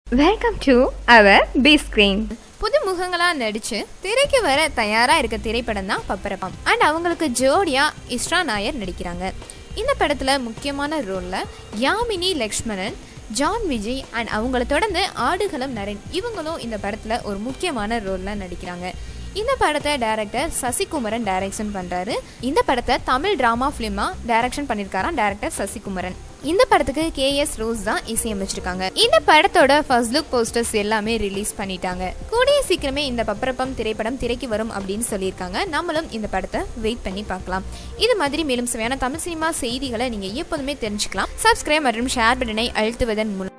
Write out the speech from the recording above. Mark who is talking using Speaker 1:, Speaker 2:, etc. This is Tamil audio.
Speaker 1: welcome to our B screen
Speaker 2: புது முகங்களா நடிச்சு திரைக்கு வர தயாரா இருக்க திரைப்படம் தான் பப்பரப்பம் அண்ட் அவங்களுக்கு ஜோடியா இஸ்ரா நாயர் நடிக்கிறாங்க இந்த படத்துல முக்கியமான ரோல்ல யாமினி லக்ஷ்மணன் ஜான் விஜய் அண்ட் அவங்கள தொடர்ந்து ஆடுகளம் நரேன் இவங்களும் இந்த படத்துல ஒரு முக்கியமான ரோல்ல நடிக்கிறாங்க இந்த படத்தை டைரக்டர் சசிகுமரன் டைரக்ஷன் பண்றாரு இந்த படத்தை தமிழ் டிராமா ஃபிலிமா டைரக்ஷன் பண்ணியிருக்காராம் டைரக்டர் சசிகுமரன் இந்த படத்துக்கு கே எஸ் ரோஸ் தான் இசையமைச்சிருக்காங்க இந்த படத்தோட ஃபர்ஸ்ட் லுக் போஸ்டர்ஸ் எல்லாமே ரிலீஸ் பண்ணிட்டாங்க கூடிய சீக்கிரமே இந்த பப்பரப்பம் திரைப்படம் திரைக்கு வரும் அப்படின்னு சொல்லியிருக்காங்க நம்மளும் இந்த படத்தை வெயிட் பண்ணி பார்க்கலாம் இது மாதிரி மேலும் சுவையான தமிழ் சினிமா செய்திகளை நீங்க எப்போதுமே தெரிஞ்சுக்கலாம் சப்ஸ்கிரைப் மற்றும் ஷேர் பட்டனை அழுத்துவதன் மூலம்